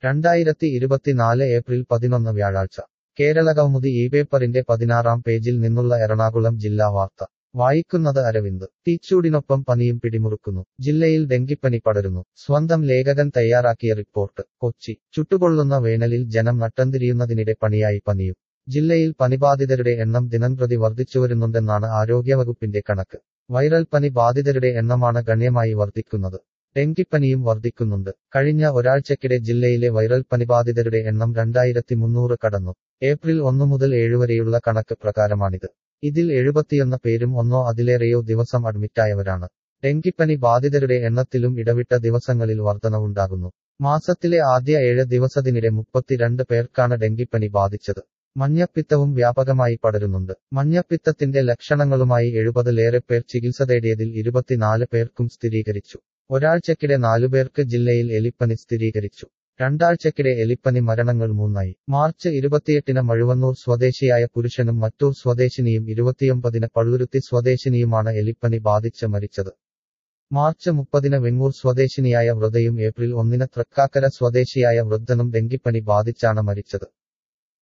രണ്ടായിരത്തി ഇരുപത്തിനാല് ഏപ്രിൽ പതിനൊന്ന് വ്യാഴാഴ്ച കേരള കൗമുദി ഈ പേപ്പറിന്റെ പതിനാറാം പേജിൽ നിന്നുള്ള എറണാകുളം ജില്ലാ വാർത്ത വായിക്കുന്നത് അരവിന്ദ് തീച്ചൂടിനൊപ്പം പനിയും പിടിമുറുക്കുന്നു ജില്ലയിൽ ഡെങ്കിപ്പനി പടരുന്നു സ്വന്തം ലേഖകൻ തയ്യാറാക്കിയ റിപ്പോർട്ട് കൊച്ചി ചുട്ടുകൊള്ളുന്ന വേനലിൽ ജനം നട്ടംതിരിയുന്നതിനിടെ പണിയായി പനിയും ജില്ലയിൽ പനിബാധിതരുടെ എണ്ണം ദിനംപ്രതി വർദ്ധിച്ചുവരുന്നുണ്ടെന്നാണ് ആരോഗ്യവകുപ്പിന്റെ കണക്ക് വൈറൽ പനി ബാധിതരുടെ എണ്ണമാണ് ഗണ്യമായി വർദ്ധിക്കുന്നത് ഡെങ്കിപ്പനിയും വർദ്ധിക്കുന്നുണ്ട് കഴിഞ്ഞ ഒരാഴ്ചക്കിടെ ജില്ലയിലെ വൈറൽ പനിബാധിതരുടെ എണ്ണം രണ്ടായിരത്തി മുന്നൂറ് കടന്നു ഏപ്രിൽ ഒന്നു മുതൽ ഏഴുവരെയുള്ള കണക്ക് പ്രകാരമാണിത് ഇതിൽ എഴുപത്തിയൊന്ന് പേരും ഒന്നോ അതിലേറെയോ ദിവസം അഡ്മിറ്റായവരാണ് ഡെങ്കിപ്പനി ബാധിതരുടെ എണ്ണത്തിലും ഇടവിട്ട ദിവസങ്ങളിൽ വർധനവുണ്ടാകുന്നു മാസത്തിലെ ആദ്യ ഏഴ് ദിവസത്തിനിടെ മുപ്പത്തിരണ്ട് പേർക്കാണ് ഡെങ്കിപ്പനി ബാധിച്ചത് മഞ്ഞപ്പിത്തവും വ്യാപകമായി പടരുന്നുണ്ട് മഞ്ഞപ്പിത്തത്തിന്റെ ലക്ഷണങ്ങളുമായി എഴുപതിലേറെ പേർ ചികിത്സ തേടിയതിൽ ഇരുപത്തിനാല് പേർക്കും സ്ഥിരീകരിച്ചു ഒരാഴ്ചക്കിടെ നാലുപേർക്ക് ജില്ലയിൽ എലിപ്പനി സ്ഥിരീകരിച്ചു രണ്ടാഴ്ചക്കിടെ എലിപ്പനി മരണങ്ങൾ മൂന്നായി മാർച്ച് ഇരുപത്തിയെട്ടിന് മഴുവന്നൂർ സ്വദേശിയായ പുരുഷനും മറ്റൂർ സ്വദേശിനിയും ഇരുപത്തിയൊമ്പതിന് പള്ളുരുത്തി സ്വദേശിനിയുമാണ് എലിപ്പനി ബാധിച്ച് മരിച്ചത് മാർച്ച് മുപ്പതിന് വെങ്ങൂർ സ്വദേശിനിയായ വൃതയും ഏപ്രിൽ ഒന്നിന് തൃക്കാക്കര സ്വദേശിയായ വൃദ്ധനും ഡെങ്കിപ്പനി ബാധിച്ചാണ് മരിച്ചത്